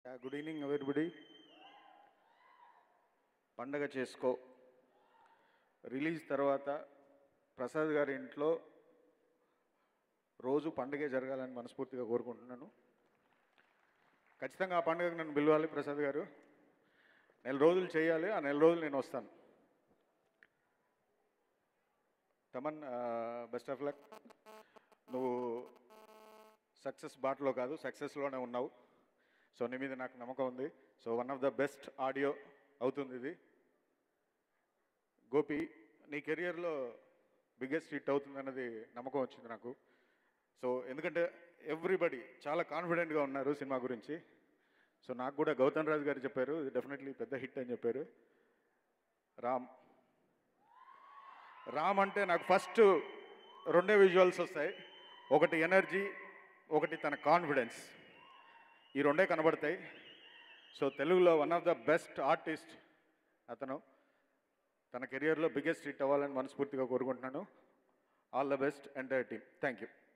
good evening everybody పండగ చేసుకో release తర్వాత ప్రసాద్ గారి ఇంట్లో రోజు పండగే జరగాలని మనస్ఫూర్తిగా కోరుకుంటున్నాను ఖచ్చితంగా ఆ పండుగకు నన్ను పిలవాలి ప్రసాద్ గారు నెల రోజులు చేయాలి ఆ నెల రోజులు నేను వస్తాను తమన్ బెస్ట్ ఆఫ్ లక్ నువ్వు సక్సెస్ బాటలో కాదు సక్సెస్లోనే ఉన్నావు సో నీ మీద నాకు నమ్మకం ఉంది so one of the best audio అవుతుంది ఇది గోపి నీ కెరియర్లో బిగ్గెస్ట్ హిట్ అవుతుంది అన్నది నమ్మకం వచ్చింది నాకు సో ఎందుకంటే ఎవ్రీబడి చాలా కాన్ఫిడెంట్గా ఉన్నారు సినిమా గురించి సో నాకు కూడా గౌతమ్ రాజు గారు చెప్పారు ఇది డెఫినెట్లీ పెద్ద హిట్ అని చెప్పారు రామ్ రామ్ అంటే నాకు ఫస్ట్ రెండే విజువల్స్ వస్తాయి ఒకటి ఎనర్జీ ఒకటి తన కాన్ఫిడెన్స్ ఈ రెండే కనబడతాయి సో తెలుగులో one of the best artist అతను తన కెరియర్లో బిగ్గెస్ట్ హిట్ అవ్వాలని మనస్ఫూర్తిగా కోరుకుంటున్నాను all the best entire team thank you